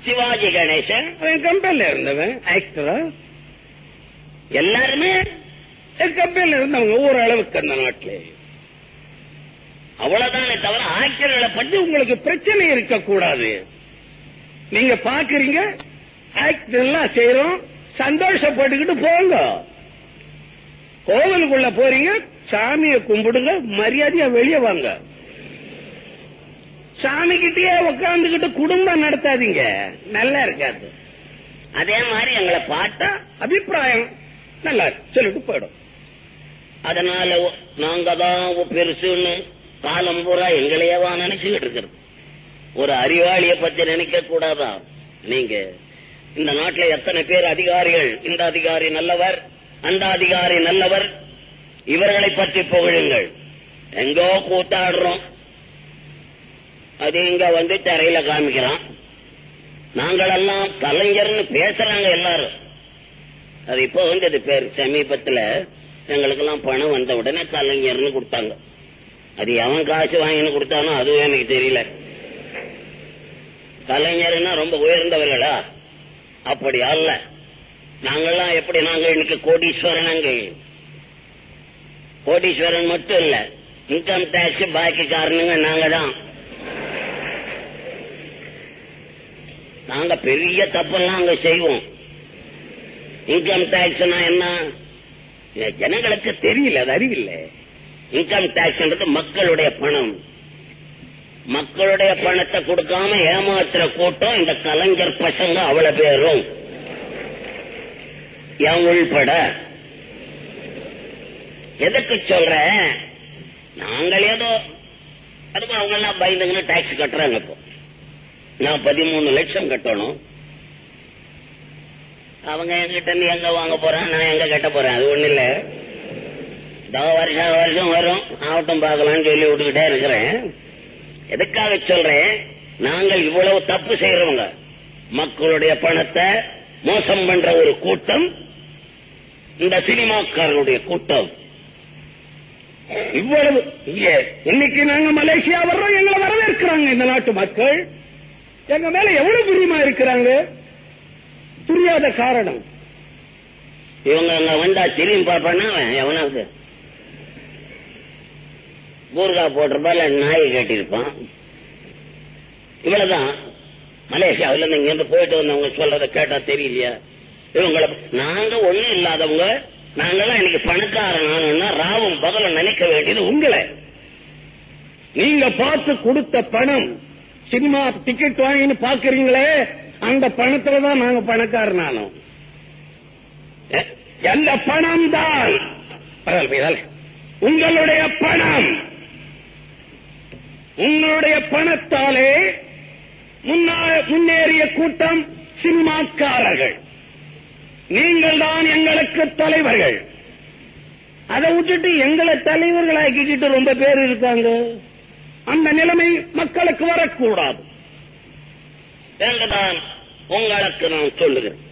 சிவாஜி கணேசன் அவன் கம்பெனில இருந்தவன் ஆக்டரா எல்லாருமே கம்பெனில இருந்தவங்க ஓரளவுக்கு அந்த நாட்டிலே அவ்வளவுதானே தவிர ஆக்டர்களை பற்றி பற்றி உங்களுக்கு பிரச்சனை இருக்க கூடாது நீங்க பாக்குறீங்க ஆக்ட் எல்லாம் செய்யறோம் சந்தோஷப்பட்டுக்கிட்டு போங்க கோவிலுக்குள்ள போறீங்க சாமியை கும்பிடுங்க மரியாதையா வெளியே வாங்க சாமி கிட்டயே உட்காந்துக்கிட்டு குடும்பம் நடத்தாதீங்க நல்லா இருக்காது அதே மாதிரி எங்களை பார்த்தா அபிப்பிராயம் நல்லா இருக்கு. சொல்லிட்டு போயிடும் அதனால ஒ- நாங்க தான் பெருசுன்னு காலம் பூரா எங்களையவா நினைச்சுக்கிட்டு இருக்கிறது ஒரு அறிவாளிய பத்தி நினைக்க கூடாதா நீங்க இந்த நாட்டுல எத்தனை பேர் அதிகாரிகள் இந்த அதிகாரி நல்லவர் அந்த அதிகாரி நல்லவர் இவர்களை பற்றி புகழுங்கள் எங்கோ கூத்தாடுறோம் அது இங்க வந்து தரையில காமிக்கிறான் நாங்களெல்லாம் கலைஞர்னு பேசுறாங்க எல்லாரும் அது இப்போ வந்தது பேர் சமீபத்துல எங்களுக்கெல்லாம் பணம் வந்த உடனே கலைஞர்னு கொடுத்தாங்க அது எவன் காசு வாங்கின்னு கொடுத்தானோ அதுவும் எனக்கு தெரியல கலைஞர்னா ரொம்ப உயர்ந்தவர்களா அப்படி அல்ல நாங்கெல்லாம் எப்படி நாங்க இன்னைக்கு கோடீஸ்வரன் கோடீஸ்வரன் மட்டும் இல்ல இன்கம் டாக்ஸ் பாக்கி காரணங்க நாங்க தான் நாங்க பெரிய தப்பெல்லாம் அங்க செய்வோம் இன்கம் டாக்ஸ்னா என்ன இது ஜனங்களுக்கு தெரியல அது அறிவில்லை இன்கம் டாக்ஸ்ன்றது மக்களுடைய பணம் மக்களுடைய பணத்தை கொடுக்காம ஏமாத்துற கூட்டம் இந்த கலைஞர் பசங்க அவ்வளவு பேரும் என் உள்பட எதுக்கு சொல்றேன் நாங்கள் ஏதோ அதுக்கு அவங்க எல்லாம் பயந்துங்கன்னு டாக்ஸ் கட்டுறாங்க இப்போ நான் பதிமூணு லட்சம் கட்டணும் அவங்க என்கிட்ட இருந்து எங்க வாங்க போறேன் நான் எங்க கட்ட போறேன் அது ஒண்ணு இல்ல இதோ வருஷம் வருஷம் வரும் ஆவட்டம் பார்க்கலாம்னு சொல்லி விட்டுக்கிட்டே இருக்கிறேன் எதுக்காக சொல்றேன் நாங்கள் இவ்வளவு தப்பு செய்யறவங்க மக்களுடைய பணத்தை மோசம் பண்ற ஒரு கூட்டம் இந்த சினிமாக்காரர்களுடைய கூட்டம் இவ்வளவு இங்க இன்னைக்கு நாங்க மலேசியா வர்றோம் எங்களை வரவேற்கிறாங்க இந்த நாட்டு மக்கள் எங்க மேல எவ்வளவு பிரியமா இருக்கிறாங்க புரியாத காரணம் இவங்க அங்க வந்தா திரும்பி பார்ப்பானா அவன் எவனாவது ஊர்கா போட்டிருப்பா இல்ல நாயை கட்டியிருப்பான் இவ்வளவுதான் மலேசியாவில இருந்து இங்க இருந்து போயிட்டு வந்தவங்க சொல்றத கேட்டா தெரியலையா இவங்கள நாங்க ஒண்ணும் இல்லாதவங்க நாங்கெல்லாம் இன்னைக்கு பணக்காரன் ஆனோம்னா ராவும் பகலும் நினைக்க வேண்டியது உங்களை நீங்க பார்த்து கொடுத்த பணம் சினிமா டிக்கெட் வாங்கின்னு பாக்குறீங்களே அந்த பணத்துல தான் நாங்க பணக்காரனானோம் எ- அந்த பணம் தான் உங்களுடைய பணம் உங்களுடைய பணத்தாலே முன்னா- முன்னேறிய கூட்டம் சினிமாக்காரர்கள் நீங்கள் தான் எங்களுக்கு தலைவர்கள் அதை விட்டுட்டு எங்களை தலைவர்கள் ஆக்கிக்கிட்டு ரொம்ப பேர் இருக்காங்க அந்த நிலைமை மக்களுக்கு வரக்கூடாது என்றுதான் உங்களுக்கு நான் சொல்லுகிறேன்